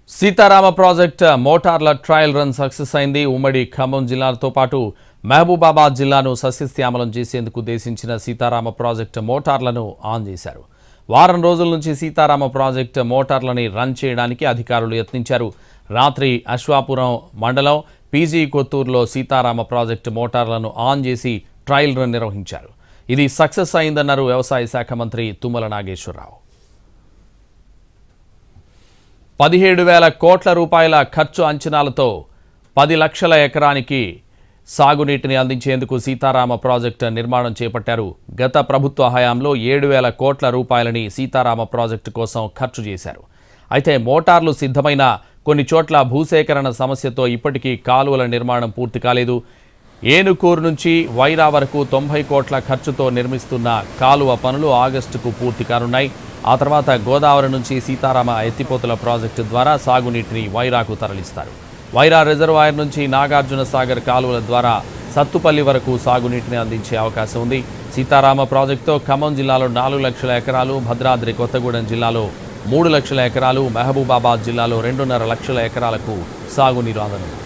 Sitarama project మోటార్ల trial run success అయింది ఉమ్మడి ఖమ్మం జిల్లాలతో పాటు మహబూబాబాద్ జిల్లాను సస్యశ్యామలం చేసేందుకు ఉద్దేశించిన సీతారామ ప్రాజెక్టు మోటార్లను ఆన్ చేశారు వారం రోజుల నుంచి సీతారామ ప్రాజెక్టు మోటార్లని రన్ చేయడానికి అధికారులు యత్నించారు రాత్రి అశ్వాపురం మండలం పీజీ కొత్తూరులో సీతారామ ప్రాజెక్టు మోటార్లను ఆన్ చేసి ట్రయల్ రన్ నిర్వహించారు ఇది సక్సెస్ అయిందన్నారు వ్యవసాయ శాఖ మంత్రి తుమ్మల నాగేశ్వరరావు పదిహేడు వేల కోట్ల రూపాయల ఖర్చు అంచనాలతో పది లక్షల ఎకరానికి సాగునీటిని అందించేందుకు సీతారామ ప్రాజెక్టు నిర్మాణం చేపట్టారు గత ప్రభుత్వ హయాంలో ఏడు వేల కోట్ల రూపాయలని సీతారామ ప్రాజెక్టు కోసం ఖర్చు చేశారు అయితే మోటార్లు సిద్ధమైన కొన్ని చోట్ల భూసేకరణ సమస్యతో ఇప్పటికీ కాలువల నిర్మాణం పూర్తి కాలేదు ఏనుకూరు నుంచి వైరా వరకు తొంభై కోట్ల ఖర్చుతో నిర్మిస్తున్న కాలువ పనులు ఆగస్టుకు పూర్తి కానున్నాయి ఆ తర్వాత గోదావరి నుంచి సీతారామ ఎత్తిపోతుల ప్రాజెక్టు ద్వారా సాగునీటిని వైరాకు తరలిస్తారు వైరా రిజర్వాయర్ నుంచి నాగార్జున సాగర్ కాలువల ద్వారా సత్తుపల్లి వరకు సాగునీటిని అందించే అవకాశం ఉంది సీతారామ ప్రాజెక్టుతో ఖమ్మం జిల్లాలో నాలుగు లక్షల ఎకరాలు భద్రాద్రి కొత్తగూడెం జిల్లాలో మూడు లక్షల ఎకరాలు మహబూబాబాద్ జిల్లాలో రెండున్నర లక్షల ఎకరాలకు సాగునీరు అందనుంది